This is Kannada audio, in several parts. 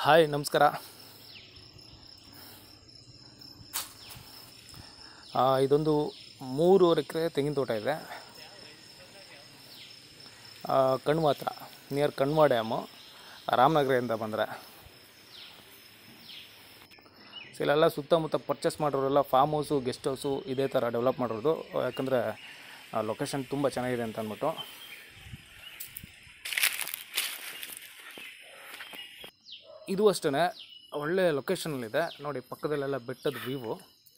ಹಾಯ್ ನಮಸ್ಕಾರ ಆ, ಇದೊಂದು ಮೂರುವರೆ ಎಕರೆ ತೆಂಗಿನ ತೋಟ ಇದೆ ಆ, ಕಣ್ವ ಹತ್ರ ನಿಯರ್ ಕಣ್ವ ಡ್ಯಾಮು ರಾಮನಗರದಿಂದ ಬಂದರೆ ಸೊ ಇಲ್ಲೆಲ್ಲ ಸುತ್ತಮುತ್ತ ಪರ್ಚೇಸ್ ಮಾಡೋರೆಲ್ಲ ಫಾರ್ಮ್ ಹೌಸು ಗೆಸ್ಟ್ ಹೌಸು ಇದೇ ಥರ ಡೆವಲಪ್ ಮಾಡಿರೋದು ಯಾಕಂದರೆ ಲೊಕೇಶನ್ ತುಂಬ ಚೆನ್ನಾಗಿದೆ ಅಂತ ಅಂದ್ಬಿಟ್ಟು ಇದು ಅಷ್ಟೇ ಒಳ್ಳೆ ಲೊಕೇಶನಲ್ಲಿದೆ ನೋಡಿ ಪಕ್ಕದಲ್ಲೆಲ್ಲ ಬೆಟ್ಟದ ವ್ಯೂವು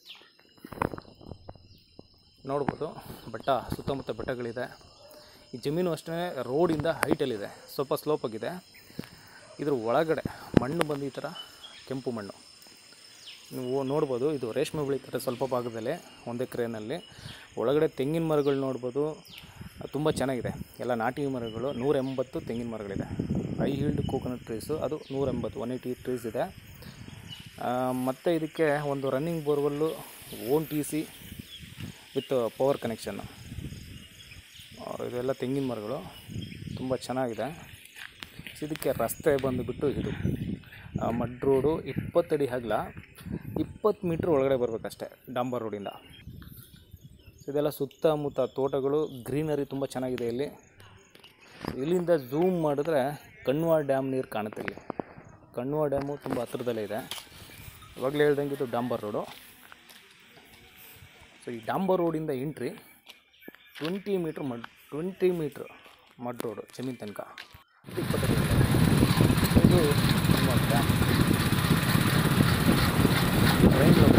ನೋಡ್ಬೋದು ಬೆಟ್ಟ ಸುತ್ತಮುತ್ತ ಬೆಟ್ಟಗಳಿದೆ ಈ ಜಮೀನು ಅಷ್ಟೇ ರೋಡಿಂದ ಹೈಟಲ್ಲಿದೆ ಸ್ವಲ್ಪ ಸ್ಲೋಪ್ ಆಗಿದೆ ಇದ್ರ ಒಳಗಡೆ ಮಣ್ಣು ಬಂದು ಈ ಥರ ಕೆಂಪು ಮಣ್ಣು ನೀವು ನೋಡ್ಬೋದು ಇದು ರೇಷ್ಮೆ ಬೆಳೀತಾರೆ ಸ್ವಲ್ಪ ಭಾಗದಲ್ಲಿ ಒಂದು ಎಕರೆನಲ್ಲಿ ಒಳಗಡೆ ತೆಂಗಿನ ಮರಗಳು ನೋಡ್ಬೋದು ತುಂಬ ಚೆನ್ನಾಗಿದೆ ಎಲ್ಲ ನಾಟಿ ಮರಗಳು ನೂರ ಎಂಬತ್ತು ತೆಂಗಿನ ಮರಗಳಿದೆ ಐ ಹೀಲ್ಡ್ ಕೋಕೋನಟ್ ಟ್ರೀಸು ಅದು ನೂರ ಎಂಬತ್ತು ಒನ್ ಏಯ್ಟಿ ಟ್ರೀಸ್ ಇದೆ ಆ, ಮತ್ತು ಇದಕ್ಕೆ ಒಂದು running borewell own T C with power connection ಇದೆಲ್ಲ ತೆಂಗಿನ ಮರಗಳು ತುಂಬ ಚೆನ್ನಾಗಿದೆ ಸೊ ಇದಕ್ಕೆ ರಸ್ತೆ ಬಂದುಬಿಟ್ಟು ಇದು ಆ, ಮಡ್ ರೋಡು ಇಪ್ಪತ್ತಡಿ ಹಗಲ ಇಪ್ಪತ್ತು ಮೀಟ್ರ್ ಒಳಗಡೆ ಬರಬೇಕಷ್ಟೆ ಡಾಂಬರ್ ರೋಡಿಂದ ಇದೆಲ್ಲ ಸುತ್ತಮುತ್ತ ತೋಟಗಳು ಗ್ರೀನರಿ ತುಂಬ ಚೆನ್ನಾಗಿದೆ ಇಲ್ಲಿ ಇಲ್ಲಿಂದ ಝೂಮ್ ಮಾಡಿದ್ರೆ ಕಣ್ವ ಡ್ಯಾಮ್ ನೀರು ಕಾಣುತ್ತೆ ಇಲ್ಲಿ ಕಣ್ವ ಡ್ಯಾಮು ತುಂಬ ಹತ್ರದಲ್ಲೇ ಇದೆ ಇವಾಗಲೇ ಹೇಳ್ದಂಗೆ ಇದು ಡಾಂಬರ್ ರೋಡು ಸೊ ಈ ಡಾಂಬರ್ ರೋಡಿಂದ entry twenty metre mud twenty metre mud road ಜಮೀನ್ ತನಕ ಇದು ಇಪ್ಪತ್ತೈದು ಇದು ತುಂಬ ಡ್ಯಾಮ್ ಟ್ರೈನ್